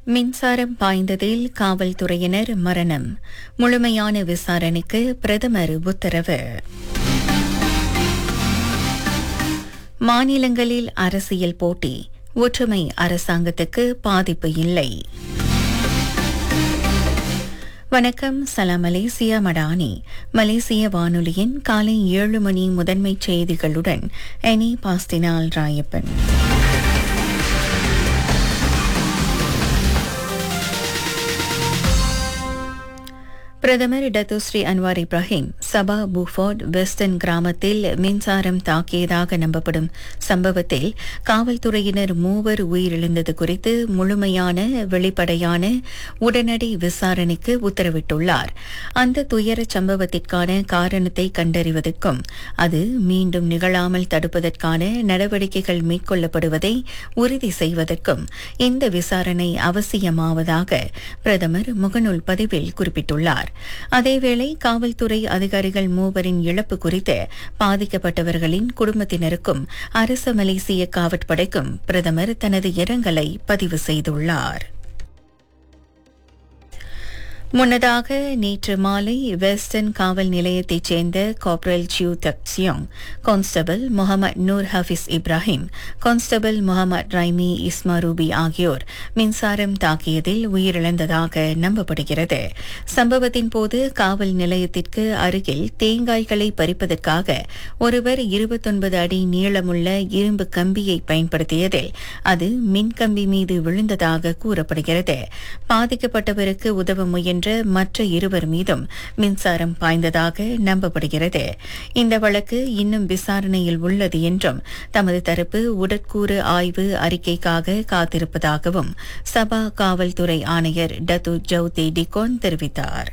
மின்சாரம் பாய்ந்ததில் காவல்துறையினர் மரணம் முழுமையான விசாரணைக்கு பிரதமர் உத்தரவு மாநிலங்களில் அரசியல் போட்டி ஒற்றுமை அரசாங்கத்துக்கு பாதிப்பு இல்லை வணக்கம் சலாம் மலேசியா மடானி மலேசிய வானொலியின் காலை ஏழு மணி முதன்மைச் செய்திகளுடன் எனி பாஸ்தினால் ராயப்பன் பிரதமர் டத்துஸ்ரீ Anwar Ibrahim Sabah Beaufort Western கிராமத்தில் மின்சாரம் தாக்கியதாக நம்பப்படும் சம்பவத்தில் காவல்துறையினர் மூவர் உயிரிழந்தது குறித்து முழுமையான வெளிப்படையான உடனடி விசாரணைக்கு உத்தரவிட்டுள்ளார் அந்த துயரச் சம்பவத்திற்கான காரணத்தை கண்டறிவதற்கும் அது மீண்டும் நிகழாமல் தடுப்பதற்கான நடவடிக்கைகள் மேற்கொள்ளப்படுவதை உறுதி செய்வதற்கும் இந்த விசாரணை அவசியமாவதாக பிரதமர் முகநூல் பதிவில் குறிப்பிட்டுள்ளார் அதேவேளை காவல்துறை அதிகாரிகள் மூவரின் இழப்பு குறித்து பாதிக்கப்பட்டவர்களின் குடும்பத்தினருக்கும் அரச மலேசிய காவற்படைக்கும் பிரதமர் தனது இரங்கலை பதிவு செய்துள்ளார் முன்னதாக நேற்று மாலை வெஸ்டர்ன் காவல் நிலையத்தைச் சேர்ந்த கார்பரல் சியூ தக்சியோங் constable Muhammad Nur Hafiz Ibrahim constable Muhammad Raimi இஸ்மாரூபி ஆகியோர் மின்சாரம் தாக்கியதில் உயிரிழந்ததாக நம்பப்படுகிறது சம்பவத்தின் போது காவல் நிலையத்திற்கு அருகில் தேங்காய்களை பறிப்பதற்காக ஒருவர் இருபத்தொன்பது அடி நீளமுள்ள இரும்பு கம்பியை பயன்படுத்தியதில் அது மின்கம்பி மீது விழுந்ததாக கூறப்படுகிறது பாதிக்கப்பட்டவருக்கு உதவ முயன்ற என்ற மற்ற இருவர் மீதும் மின்சாரம் பாய்ந்ததாக நம்பப்படுகிறது இந்த வழக்கு இன்னும் விசாரணையில் உள்ளது என்றும் தமது தரப்பு உடற்கூறு ஆய்வு அறிக்கைக்காக காத்திருப்பதாகவும் சபா காவல்துறை ஆணையர் டத்து ஜவுதே டிகோன் தெரிவித்தார்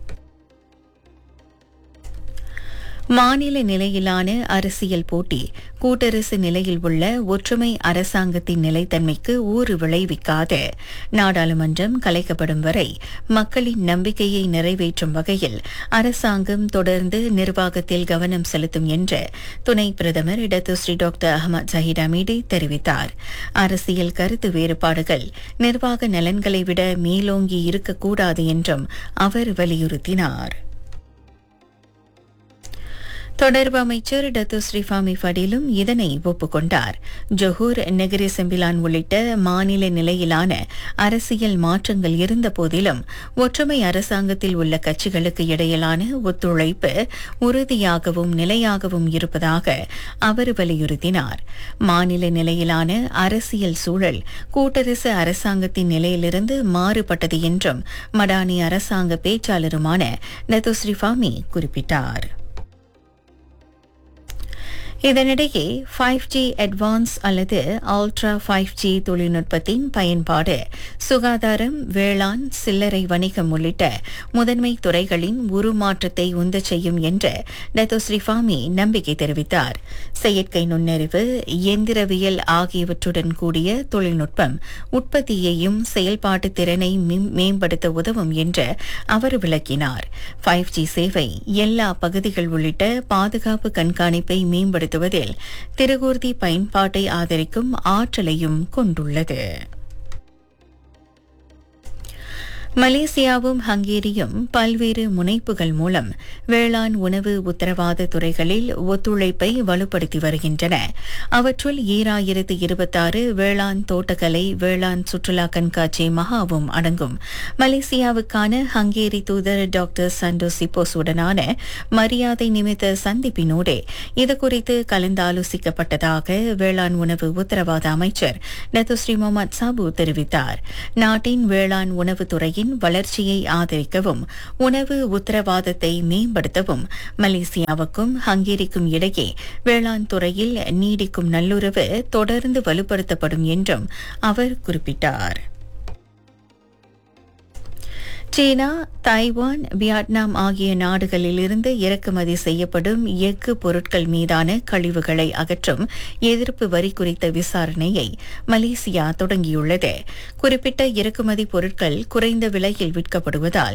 மாநில நிலையிலான அரசியல் போட்டி கூட்டரசு நிலையில் உள்ள ஒற்றுமை அரசாங்கத்தின் நிலைத்தன்மைக்கு ஊறு விளைவிக்காது நாடாளுமன்றம் கலைக்கப்படும் வரை மக்களின் நம்பிக்கையை நிறைவேற்றும் வகையில் அரசாங்கம் தொடர்ந்து நிர்வாகத்தில் கவனம் செலுத்தும் என்று துணை பிரதமர் இடத்துஸ்ரீ டாக்டர் அகமது ஜஹீர் அமீடி தெரிவித்தார் அரசியல் கருத்து வேறுபாடுகள் நிர்வாக நலன்களை விட மேலோங்கி இருக்கக்கூடாது என்றும் அவர் வலியுறுத்தினார் தொடர்பு அமைச்சர் டத்து ஸ்ரீஃபாமி ஃபடிலும் இதனை ஒப்புக்கொண்டார் ஜொஹூர் நெகிரி செம்பிலான் உள்ளிட்ட மாநில நிலையிலான அரசியல் மாற்றங்கள் இருந்த போதிலும் ஒற்றுமை அரசாங்கத்தில் உள்ள கட்சிகளுக்கு இடையிலான ஒத்துழைப்பு உறுதியாகவும் நிலையாகவும் இருப்பதாக அவர் வலியுறுத்தினார் மாநில நிலையிலான அரசியல் சூழல் கூட்டரசு அரசாங்கத்தின் நிலையிலிருந்து மாறுபட்டது என்றும் மடானி அரசாங்க பேச்சாளருமான நத்து ஸ்ரீஃபாமி குறிப்பிட்டார் இதனிடையே ஃபைவ் ஜி அட்வான்ஸ் அல்லது அல்ட்ரா ஃபைவ் ஜி தொழில்நுட்பத்தின் பயன்பாடு சுகாதாரம் வேளாண் சில்லறை வணிகம் உள்ளிட்ட முதன்மை துறைகளின் உருமாற்றத்தை உந்த செய்யும் என்று டத்தோ ஸ்ரீஃபாமி நம்பிக்கை தெரிவித்தார் செயற்கை நுண்ணறிவு இயந்திரவியல் ஆகியவற்றுடன் கூடிய தொழில்நுட்பம் உற்பத்தியையும் செயல்பாட்டு திறனை மேம்படுத்த உதவும் என்று அவர் விளக்கினார் ஃபைவ் ஜி சேவை எல்லா பகுதிகள் உள்ளிட்ட பாதுகாப்பு கண்காணிப்பை மேம்படுத்த நடத்துவதில் திருகூர்தி பயன்பாட்டை ஆதரிக்கும் ஆற்றலையும் கொண்டுள்ளது மலேசியாவும் ஹங்கேரியும் பல்வேறு முனைப்புகள் மூலம் வேளாண் உணவு உத்தரவாத துறைகளில் ஒத்துழைப்பை வலுப்படுத்தி வருகின்றன அவற்றுள் ஈராயிரத்து இருபத்தாறு வேளாண் தோட்டக்கலை வேளாண் சுற்றுலா கண்காட்சி மகாவும் அடங்கும் மலேசியாவுக்கான ஹங்கேரி தூதர் டாக்டர் சண்டோ சிப்போஸுடனான மரியாதை நிமித்த சந்திப்பினோடு இதுகுறித்து கலந்தாலோசிக்கப்பட்டதாக வேளாண் உணவு உத்தரவாத அமைச்சர் நத்துஸ்ரீ முகமது சாபு தெரிவித்தார் நாட்டின் வேளாண் உணவு துறையின் வளர்ச்சியை ஆதரிக்கவும் உணவு உத்தரவாதத்தை மேம்படுத்தவும் மலேசியாவுக்கும் ஹங்கேரிக்கும் இடையே வேளாண் துறையில் நீடிக்கும் நல்லுறவு தொடர்ந்து வலுப்படுத்தப்படும் என்றும் அவர் குறிப்பிட்டார் சீனா தாய்வான் வியட்நாம் ஆகிய நாடுகளிலிருந்து இறக்குமதி செய்யப்படும் எஃகு பொருட்கள் மீதான கழிவுகளை அகற்றும் எதிர்ப்பு வரி குறித்த விசாரணையை மலேசியா தொடங்கியுள்ளது குறிப்பிட்ட இறக்குமதி பொருட்கள் குறைந்த விலையில் விற்கப்படுவதால்